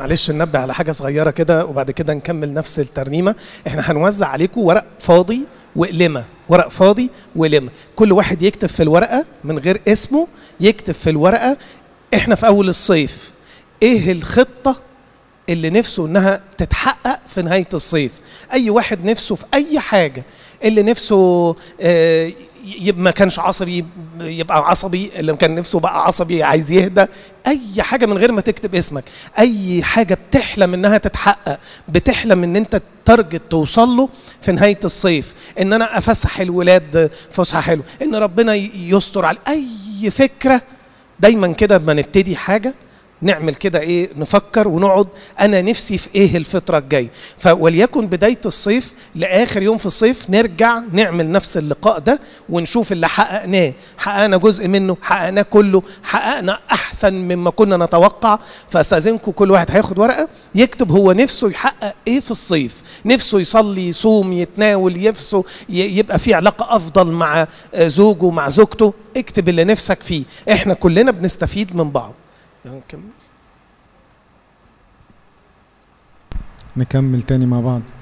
معلش ننبه على حاجه صغيره كده وبعد كده نكمل نفس الترنيمه احنا هنوزع عليكم ورق فاضي وقلمه ورق فاضي وقلمه كل واحد يكتب في الورقه من غير اسمه يكتب في الورقه احنا في اول الصيف ايه الخطه اللي نفسه انها تتحقق في نهايه الصيف اي واحد نفسه في اي حاجه اللي نفسه آه، يبقى ما كانش عصبي يبقى عصبي اللي كان نفسه بقى عصبي عايز يهدى اي حاجه من غير ما تكتب اسمك اي حاجه بتحلم انها تتحقق بتحلم ان انت تارجت توصل له في نهايه الصيف ان انا افسح الولاد فسحه حلوه ان ربنا ي- يستر على اي فكره دايما كده لما نبتدي حاجه نعمل كده ايه نفكر ونقعد انا نفسي في ايه الفتره الجايه فوليكن بدايه الصيف لاخر يوم في الصيف نرجع نعمل نفس اللقاء ده ونشوف اللي حققناه حققنا جزء منه حققناه كله حققنا احسن مما كنا نتوقع فاستاذنكم كل واحد هياخد ورقه يكتب هو نفسه يحقق ايه في الصيف نفسه يصلي يصوم يتناول نفسه ي- يبقى في علاقه افضل مع آه، زوجه مع زوجته اكتب اللي نفسك فيه احنا كلنا بنستفيد من بعض يعني نكمل نكمل تاني مع بعض